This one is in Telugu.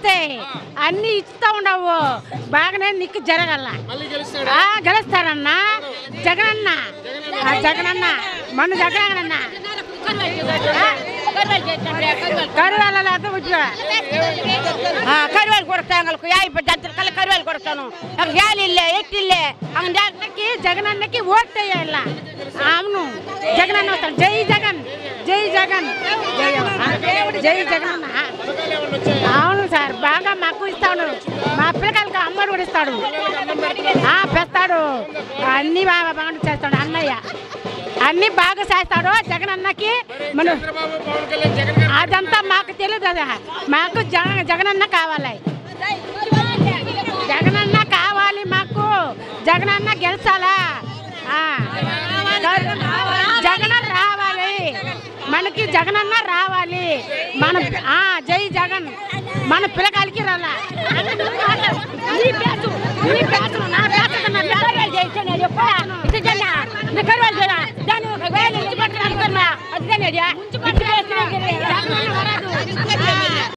వస్తాయి అన్ని ఇస్తా ఉండవు బాగానే నీకు జరగల మళ్ళీ గెలుస్తాడు ఆ, గెలుస్తారన్నా జగనన్న ఆ, జగనన్న మన జగనన్న కరువాల లేదా ఉజ్వల ಕರಿವಾಲ್ ಕೊಡ್ತಾಂಗಲ್ಕು ಯಾ ಇಪ್ಪ ಜಂತ್ರ ಕಲ್ಲ ಕರಿವಾಲ್ ಕೊಡ್ತಾನು ಯಾಲಿಲ್ಲ ಎಟ್ಟಿಲ್ಲ ಹಂಗ జగనన్నకి జగనన్నకి ఓట్ వేయాల అవును జగనన్న వస్తాడు జై జగన్ జై జగన్ జై జై జగనన్న పథకాలు ఏమన్నా వచ్చాయా అవును సార్ బాగా మాకు ఇస్తాడు మా పిల్లకాయలకి అమ్మడు కూడా ఇస్తాడు ఆ, పెస్తాడు అన్ని బాగా బాగా చేస్తాడు అన్నయ్య అన్ని బాగా చేస్తాడు జగనన్నకి మన చంద్రబాబు పవన్ కళ్యాణ్ జగన్ గారు అదంతా మాకు తెలియదు అది మాకు జగన్ జగనన్న కావాలి జగనన్న కావాలి మాకు జగనన్న గెలిచాలా ఆ. జగన్ రావాలి మనకి జగనన్న రావాలి మన ఆ, జై జగన్ మన పిల్లకాయలకి రాలా నీ పేరు నీ పేరు నా పేరు కన్నా పేరు చేసిన చెప్పా దాని ఒక వేలు ఇచ్చి పట్టుకున్నా అది జగన్ వరదు